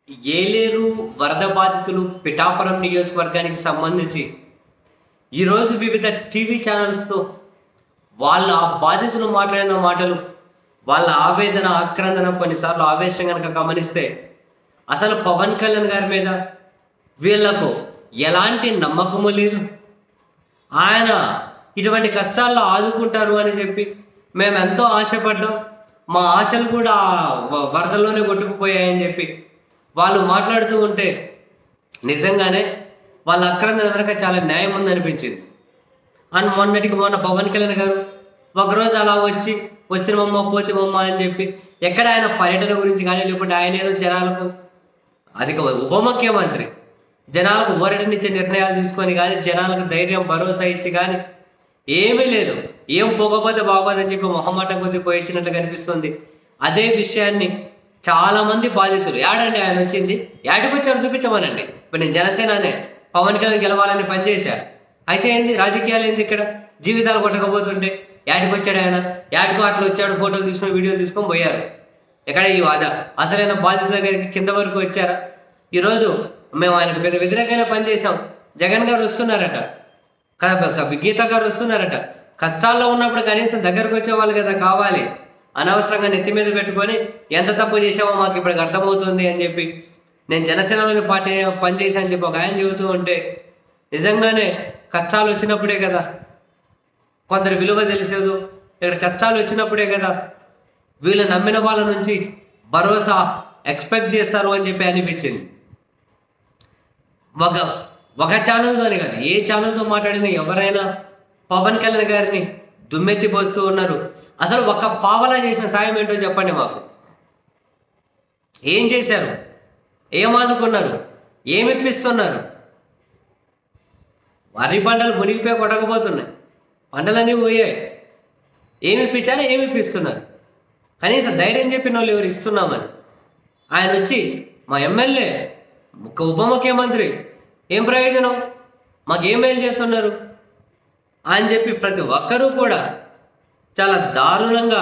ఏలేరు వరద బాధితులు పిఠాపురం నియోజకవర్గానికి సంబంధించి ఈరోజు వివిధ టీవీ ఛానల్స్తో వాళ్ళ ఆ బాధితులు మాట్లాడిన మాటలు వాళ్ళ ఆవేదన ఆక్రందన కొన్నిసార్లు ఆవేశం కనుక గమనిస్తే అసలు పవన్ కళ్యాణ్ గారి మీద వీళ్లకు ఎలాంటి నమ్మకము లేదు ఆయన ఇటువంటి కష్టాల్లో ఆదుకుంటారు అని చెప్పి మేము ఎంతో ఆశపడ్డాం మా ఆశలు కూడా ఆ వ- వరదల్లోనే కొట్టుకుపోయాయని చెప్పి వాళ్ళు మాట్లాడుతూ ఉంటే నిజంగానే వాళ్ళ అక్రందన వెనక చాలా న్యాయం ఉందనిపించింది అండ్ మొన్నటికి మొన్న పవన్ కళ్యాణ్ గారు ఒకరోజు అలా వచ్చి వస్తున్నామమ్మ పోతిమమ్మ అని చెప్పి ఎక్కడ ఆయన పర్యటన గురించి కానీ లేకుంటే ఆయన ఏదో జనాలకు అది ఒక ఉప ముఖ్యమంత్రి జనాలకు ఊరటనిచ్చే నిర్ణయాలు తీసుకొని కానీ జనాలకు ధైర్యం భరోసా ఇచ్చి కానీ ఏమీ లేదు ఏం పోకపోతే బాగోదని చెప్పి మొహమాటం కొద్ది పోయించినట్లు కనిపిస్తుంది అదే విషయాన్ని చాలా మంది బాధితులు ఏడండి ఆయన వచ్చింది యాడికి వచ్చారు చూపించమనండి ఇప్పుడు నేను జనసేననే పవన్ కళ్యాణ్ గెలవాలని పనిచేశా అయితే ఏంది రాజకీయాలు ఏంది ఇక్కడ జీవితాలు కొట్టకపోతుంటే యాడికి వచ్చాడు ఆయన యాడికో అట్లా వచ్చాడు ఫోటోలు తీసుకొని వీడియోలు తీసుకొని పోయారు ఎక్కడ ఈ వాద అసలైన బాధితుల దగ్గరికి కింద వరకు వచ్చారా ఈరోజు మేము ఆయనకు పెద్ద వ్యతిరేకంగా పనిచేసాం జగన్ గారు వస్తున్నారట క- క- గీత గారు వస్తున్నారట కష్టాల్లో ఉన్నప్పుడు కనీసం దగ్గరకు వచ్చేవాళ్ళు కదా కావాలి అనవసరంగా నెత్తి మీద పెట్టుకొని ఎంత తప్పు చేసామో మాకు ఇప్పుడు అర్థమవుతుంది అని చెప్పి నేను జనసేనలోని పార్టీ పనిచేసా అని చెప్పి ఒక ఆయన చెబుతూ ఉంటే నిజంగానే కష్టాలు వచ్చినప్పుడే కదా కొందరు విలువ తెలిసేదు ఇక్కడ కష్టాలు వచ్చినప్పుడే కదా వీళ్ళు నమ్మిన వాళ్ళ నుంచి భరోసా ఎక్స్పెక్ట్ చేస్తారు అని చెప్పి అనిపించింది ఒక ఒక ఛానల్తోనే కాదు ఏ ఛానల్తో మాట్లాడినా ఎవరైనా పవన్ కళ్యాణ్ గారిని దుమ్మెత్తి పోస్తూ ఉన్నారు అసలు ఒక్క పావలా చేసిన సాయం ఏంటో చెప్పండి మాకు ఏం చేశారు ఏం ఆదుకున్నారు ఏమి ఇప్పిస్తున్నారు వరి పంటలు మునిగిపోయి కొట్టకపోతున్నాయి పంటలన్నీ పోయాయి ఏమి ఇప్పించారో ఏమి ఇప్పిస్తున్నారు కనీసం ధైర్యం చెప్పిన వాళ్ళు ఎవరు ఇస్తున్నామని ఆయన వచ్చి మా ఎమ్మెల్యే ఒక ఉప ముఖ్యమంత్రి ఏం ప్రయోజనం మాకేం మేలు చేస్తున్నారు అని చెప్పి ప్రతి ఒక్కరూ కూడా చాలా దారుణంగా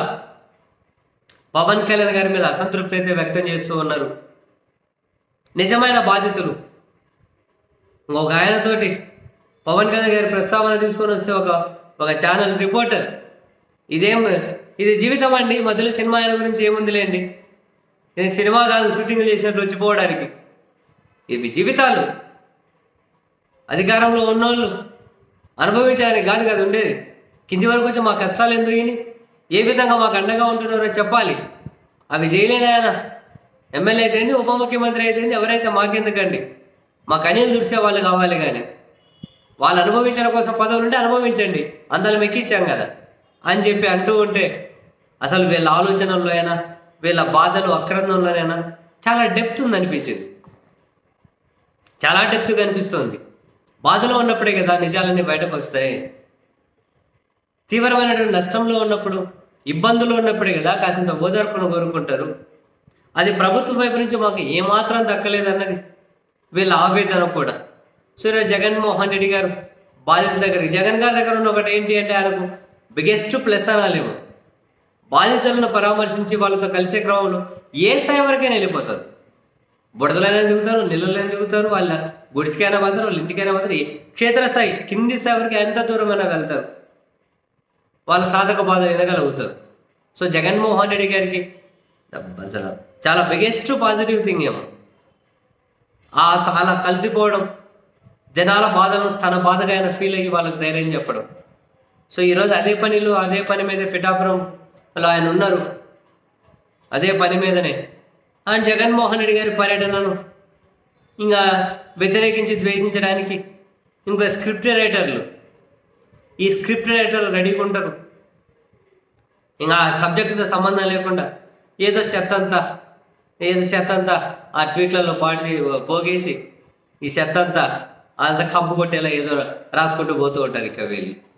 పవన్ కళ్యాణ్ గారి మీద అసంతృప్తి అయితే వ్యక్తం చేస్తూ ఉన్నారు నిజమైన బాధితులు ఇంకొక ఆయనతోటి పవన్ కళ్యాణ్ గారి ప్రస్తావన తీసుకొని వస్తే ఒక ఒక ఛానల్ రిపోర్టర్ ఇదేం ఇది జీవితం అండి మధ్యలో సినిమా ఆయన గురించి ఏముందిలేండి ఇది సినిమా కాదు షూటింగ్ చేసినట్లు వచ్చిపోవడానికి ఇవి జీవితాలు అధికారంలో ఉన్నోళ్ళు అనుభవించడానికి కాదు కదా ఉండేది కింది వరకు వచ్చి మా కష్టాలు ఎందుకు ఇని ఏ విధంగా మాకు అండగా ఉంటున్నారో చెప్పాలి అవి చేయలేని ఆయన ఎమ్మెల్యే అయితేంది ఉప ముఖ్యమంత్రి అయితేంది ఎవరైతే మాకెందుకండి మాకు అనిల్ దుడిచే వాళ్ళు కావాలి కానీ వాళ్ళు అనుభవించడం కోసం పదవులు ఉంటే అనుభవించండి అందరం ఎక్కించాం కదా అని చెప్పి అంటూ ఉంటే అసలు వీళ్ళ ఆలోచనల్లో అయినా వీళ్ళ బాధలు అక్రందంలోనైనా చాలా డెప్త్ ఉంది అనిపించింది చాలా డెప్త్ కనిపిస్తుంది బాధలో ఉన్నప్పుడే కదా నిజాలన్నీ బయటకు వస్తాయి తీవ్రమైనటువంటి నష్టంలో ఉన్నప్పుడు ఇబ్బందులు ఉన్నప్పుడే కదా కాసింత ఓదార్పును కోరుకుంటారు అది ప్రభుత్వం వైపు నుంచి మాకు ఏమాత్రం దక్కలేదన్నది వీళ్ళ ఆవేదన కూడా సూర్య జగన్మోహన్ రెడ్డి గారు బాధితుల దగ్గర జగన్ గారి దగ్గర ఉన్న ఒకటి ఏంటి అంటే ఆయనకు బిగ్గెస్ట్ ప్లస్ అనాలేమో బాధితులను పరామర్శించి వాళ్ళతో కలిసే క్రమంలో ఏ స్థాయి వరకైనా వెళ్ళిపోతారు బుడదలైనా దిగుతారు నీళ్ళలైనా దిగుతారు వాళ్ళ గుడిసికైనా పోతారు వాళ్ళ ఇంటికైనా పోతారు ఏ- క్షేత్రస్థాయి కింది స్థాయి వరకు ఎంత దూరమైనా వెళ్తారు వాళ్ళ సాధక బాధలు వినగలుగుతారు సో జగన్మోహన్ రెడ్డి గారికి అసలు చాలా బిగ్గెస్ట్ పాజిటివ్ థింగ్ ఏమో ఆ అలా కలిసిపోవడం జనాల బాధను తన బాధగా ఆయన ఫీల్ అయ్యి వాళ్ళకి ధైర్యం చెప్పడం సో ఈరోజు అదే పనిలో అదే పని మీద పిఠాపురంలో ఆయన ఉన్నారు అదే పని మీదనే అండ్ జగన్మోహన్ రెడ్డి గారి పర్యటనను ఇంకా వ్యతిరేకించి ద్వేషించడానికి ఇంకా స్క్రిప్ట్ రైటర్లు ఈ స్క్రిప్ట్ రైటర్లు రెడీగా ఉంటారు ఇంకా ఆ సబ్జెక్టుతో సంబంధం లేకుండా ఏదో చెత్త అంతా ఏదో చెత్త అంతా ఆ ట్వీట్లలో పాడి పోగేసి ఈ చెత్త అంతా అంత కప్పు కొట్టేలా ఏదో రాసుకుంటూ పోతూ ఉంటారు ఇక వెళ్ళి